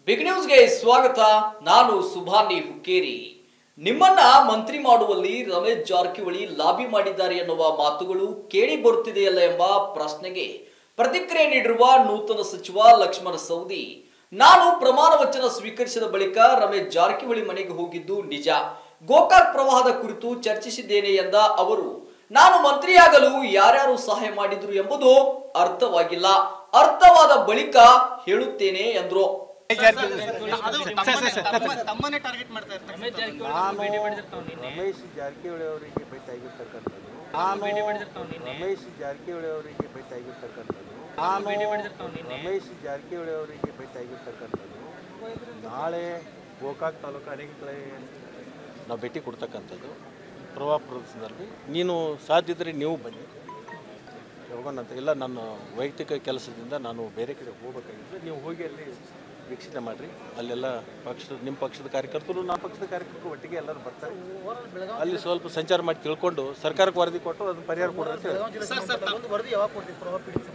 Big ನ್ಯೂಸ್ಗೆ ಸ್ವಾಗತ ನಾನು ಸುಭಾನಿ ಹುಕ್ಕೇರಿ ನಿಮ್ಮನ್ನ ಮಂತ್ರಿ ಮಾಡುವಲ್ಲಿ ರಮೇಶ್ ಜಾರಕಿಹೊಳಿ ಲಾಬಿ ಮಾಡಿದ್ದಾರೆ ಎನ್ನುವ ಮಾತುಗಳು ಕೇಳಿ ಬರುತ್ತಿದೆಯಲ್ಲ ಎಂಬ ಪ್ರಶ್ನೆಗೆ ಪ್ರತಿಕ್ರಿಯೆ ನೀಡಿರುವ ನೂತನ ಸಚಿವ ಲಕ್ಷ್ಮಣ ಸವದಿ ನಾನು ಪ್ರಮಾಣ ವಚನ ಸ್ವೀಕರಿಸಿದ ಬಳಿಕ ರಮೇಶ್ ಜಾರಕಿಹೊಳಿ ಮನೆಗೆ ಹೋಗಿದ್ದು ನಿಜ ಗೋಕಾಕ್ ಪ್ರವಾಹದ ಕುರಿತು ಚರ್ಚಿಸಿದ್ದೇನೆ ಎಂದ ಅವರು ನಾನು ಮಂತ್ರಿಯಾಗಲು ಯಾರ್ಯಾರು ಸಹಾಯ ಮಾಡಿದ್ರು ಎಂಬುದು ಅರ್ಥವಾಗಿಲ್ಲ ಅರ್ಥವಾದ ಬಳಿಕ ಹೇಳುತ್ತೇನೆ ಎಂದ್ರು ತಮ್ಮನ್ನೇ ಟಾರ್ಗೆಟ್ ಮಾಡ್ತಾ ಇರ್ತಾರೆ ನಾನು ರಮೇಶ್ ಜಾರಕಿಹೊಳಿ ಅವರಿಗೆ ಭೇಟಿಯಾಗಿರ್ತಕ್ಕಂಥದ್ದು ನಾನು ರಮೇಶ್ ಜಾರಕಿಹೊಳಿ ಅವರಿಗೆ ಭೇಟಿಯಾಗಿರ್ತಕ್ಕಂಥದ್ದು ನಾನು ರಮೇಶ್ ಜಾರಕಿಹೊಳಿ ಅವರಿಗೆ ಭೇಟಿಯಾಗಿರ್ತಕ್ಕಂಥದ್ದು ನಾಳೆ ಗೋಕಾಕ್ ತಾಲೂಕು ಅನೇಕ ಕಡೆ ನಾವು ಭೇಟಿ ಕೊಡ್ತಕ್ಕಂಥದ್ದು ಪ್ರವಾಹ ಪ್ರದೇಶದಲ್ಲಿ ನೀನು ಸಾಧ್ಯ ಇದ್ದರೆ ನೀವು ಬನ್ನಿ ಹೋಗೋಣಂತ ಇಲ್ಲ ನನ್ನ ವೈಯಕ್ತಿಕ ಕೆಲಸದಿಂದ ನಾನು ಬೇರೆ ಕಡೆ ಹೋಗ್ಬೇಕಾಗಿತ್ತು ನೀವು ಹೋಗಿ ಅಲ್ಲಿ ವೀಕ್ಷಣೆ ಮಾಡಿರಿ ಅಲ್ಲೆಲ್ಲ ಪಕ್ಷದ ನಿಮ್ಮ ಪಕ್ಷದ ಕಾರ್ಯಕರ್ತರು ನಮ್ಮ ಪಕ್ಷದ ಕಾರ್ಯಕರ್ತರು ಒಟ್ಟಿಗೆ ಎಲ್ಲರೂ ಬರ್ತಾರೆ ಅಲ್ಲಿ ಸ್ವಲ್ಪ ಸಂಚಾರ ಮಾಡಿ ತಿಳ್ಕೊಂಡು ಸರ್ಕಾರಕ್ಕೆ ವರದಿ ಕೊಟ್ಟು ಅದನ್ನ ಪರಿಹಾರ ಕೊಡ್ರಿ ಅಂತ ಹೇಳಿ. ಒಂದು ವರದಿ ಯಾವಾಗ ಕೊಡ್ತೀವಿ ಪ್ರಭಾವ ಪೀಡಿತ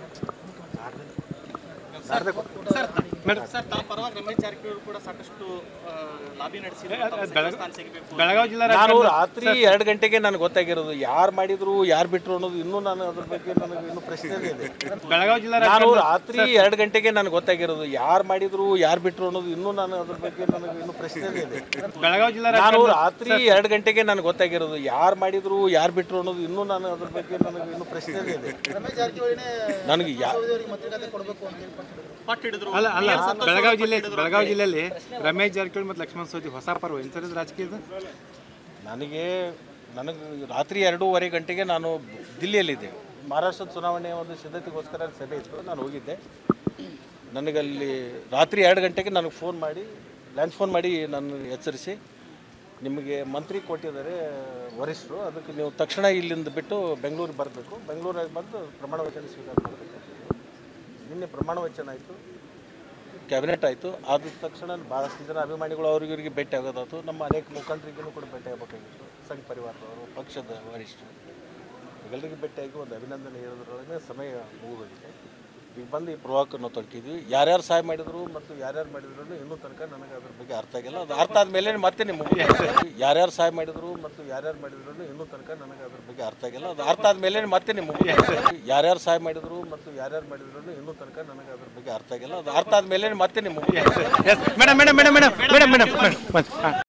ನಾಡ್ದೇ ಕೊಡ್ತೀನಿ. ಸರ್ ತಾವು ಪರವಾಗಿ ರಮೇಶ್ ಜಾರಕಿಹೊಳಿ ಕೂಡ ಸಾಕಷ್ಟು ಆ, ಲಾಬಿ ನಡೆಸಿದ್ರು ಸ್ಥಾನ ಸಿಗಬೇಕು ಬೆಳಗಾವಿ ಜಿಲ್ಲಾ ನಾನು ರಾತ್ರಿ ಎರಡು ಗಂಟೆಗೆ ನನಗೆ ಗೊತ್ತಾಗಿರೋದು ಯಾರು ಮಾಡಿದ್ರು ಯಾರು ಬಿಟ್ರು ಅನ್ನೋದು ಇನ್ನೂ ನಾನು ಅದ್ರ ಬಗ್ಗೆ ನನಗೆ ಇನ್ನೂ ಪ್ರಶ್ನೆ ಇದೆ ಬೆಳಗಾವಿ ಜಿಲ್ಲಾ ನಾನು ರಾತ್ರಿ ಎರಡು ಗಂಟೆಗೆ ನನಗೆ ಗೊತ್ತಾಗಿರೋದು ಯಾರು ಮಾಡಿದ್ರು ಯಾರು ಬಿಟ್ರು ಅನ್ನೋದು ಇನ್ನೂ ನಾನು ಅದ್ರ ಬಗ್ಗೆ ನನಗೆ ಇನ್ನೂ ಪ್ರಶ್ನೆ ಇದೆ ಬೆಳಗಾವಿ ಜಿಲ್ಲಾ ನಾನು ರಾತ್ರಿ ಎರಡು ಗಂಟೆಗೆ ನನಗೆ ಗೊತ್ತಾಗಿರೋದು ಯಾರು ಮಾಡಿದ್ರು ಯಾರು ಬಿಟ್ರು ಅನ್ನೋದು ಇನ್ನೂ ನಾನು ಅದ್ರ ಬಗ್ಗೆ ನನಗೆ ಇನ್ನೂ ಪ್ರಶ್ನೆ ಇದೆ ರಮೇಶ್ ಜಾರಕಿಹೊಳಿನೇ ನನಗೆ ಯಾ ಅವರಿಗೆ ಮಂತ್ರಿಗಾತೆ ಕೊಡಬೇಕು ಅಂತ ಹೇಳಿ ಪಟ್ಟು ಹಿಡಿದ್ರು ಅಲ್ಲ ಅಲ್ಲ ಬೆಳಗಾವಿ ಜಿಲ್ಲೆ ಬೆಳಗಾವಿ ಜಿಲ್ಲೆಯಲ್ಲಿ ರಮೇಶ್ ಜಾರಕಿಹೊಳಿ ಮತ್ತು ಲಕ್ಷ್ಮಣ ಸವದಿ ಹೊಸ ಪರ್ವ ಎಂಥದ್ದು ರಾಜಕೀಯದ ನನಗೆ ನನಗೆ ರಾತ್ರಿ ಎರಡೂವರೆ ಗಂಟೆಗೆ ನಾನು ದಿಲ್ಲಿಯಲ್ಲಿದ್ದೆ ಮಹಾರಾಷ್ಟ್ರದ ಚುನಾವಣೆಯ ಒಂದು ಸಿದ್ಧತೆಗೋಸ್ಕರ ಸಭೆ ಇತ್ತು ನಾನು ಹೋಗಿದ್ದೆ ನನಗಲ್ಲಿ ರಾತ್ರಿ ಎರಡು ಗಂಟೆಗೆ ನನಗೆ ಫೋನ್ ಮಾಡಿ ಲ್ಯಾಂಡ್ ಫೋನ್ ಮಾಡಿ ನನ್ನ ಎಚ್ಚರಿಸಿ ನಿಮಗೆ ಮಂತ್ರಿ ಕೊಟ್ಟಿದ್ದಾರೆ ವರಿಷ್ಠರು ಅದಕ್ಕೆ ನೀವು ತಕ್ಷಣ ಇಲ್ಲಿಂದ ಬಿಟ್ಟು ಬೆಂಗಳೂರಿಗೆ ಬರಬೇಕು ಬೆಂಗಳೂರಿಗೆ ಬಂದು ಪ್ರಮಾಣ ವಚನ ಸ್ವೀಕಾರ ಮಾಡಬೇಕು ನಿನ್ನೆ ಪ್ರಮಾಣ ವಚನ ಆಯಿತು ಕ್ಯಾಬಿನೆಟ್ ಆಯಿತು ಆದ ತಕ್ಷಣ ಭಾಳಷ್ಟು ಜನ ಅಭಿಮಾನಿಗಳು ಅವ್ರಿಗೆ ಇವರಿಗೆ ಭೇಟಿ ಆಗೋದಾಯ್ತು ನಮ್ಮ ಅನೇಕ ಮುಖಂಡರಿಗೂ ಕೂಡ ಭೇಟಿ ಆಗಬೇಕಾಗಿತ್ತು ಸಂಘ ಪರಿವಾರದವರು ಪಕ್ಷದ ವರಿಷ್ಠರು ಎಲ್ಲರಿಗೂ ಭೇಟಿಯಾಗಿ ಒಂದು ಅಭಿನಂದನೆ ಹೇಳೋದ್ರೊಳಗೆ ಸಮಯ ಮುಗಿದೋಗಿದೆ ಈಗ ಬಂದು ಈ ಪ್ರವಾಹಕ್ಕೆ ನಾವು ತೊಡಕಿದ್ವಿ ಯಾರ್ಯಾರು ಸಹಾಯ ಮಾಡಿದ್ರು ಮತ್ತು ಯಾರ್ಯಾರು ಮಾಡಿದ್ರು ಇನ್ನೂ ತನಕ ನನಗೆ ಅದ್ರ ಬಗ್ಗೆ ಅರ್ಥ ಆಗಿಲ್ಲ ಅದು ಅರ್ಥ ಆದಮೇಲೆ ಮತ್ತೆ ನಿಮಗೆ ಯಾರ್ಯಾರು ಸಹಾಯ ಮಾಡಿದ್ರು ಮತ್ತು ಯಾರ್ಯಾರು ಮಾಡಿದ್ರು ಇನ್ನೂ ತನಕ ನನಗೆ ಅದ್ರ ಬಗ್ಗೆ ಅರ್ಥ ಆಗಿಲ್ಲ ಅದು ಅರ್ಥ ಆದಮೇಲೆ ಮತ್ತೆ ನಿಮಗೆ ಯಾರ್ಯಾರು ಸಹಾಯ ಮಾಡಿದ್ರು ಮತ್ತು ಯಾರ್ಯಾರು ಮಾಡಿದ್ರು ಇನ್ನೂ ತನಕ ನನಗೆ ಅದ್ರ ಬಗ್ಗೆ ಅರ್ಥ ಆಗಿಲ್ಲ ಅದು ಅರ್ಥ ಆದಮೇಲೆ ಮತ್ತೆ ನಿಮಗೆ madam madam madam madam madam madam madam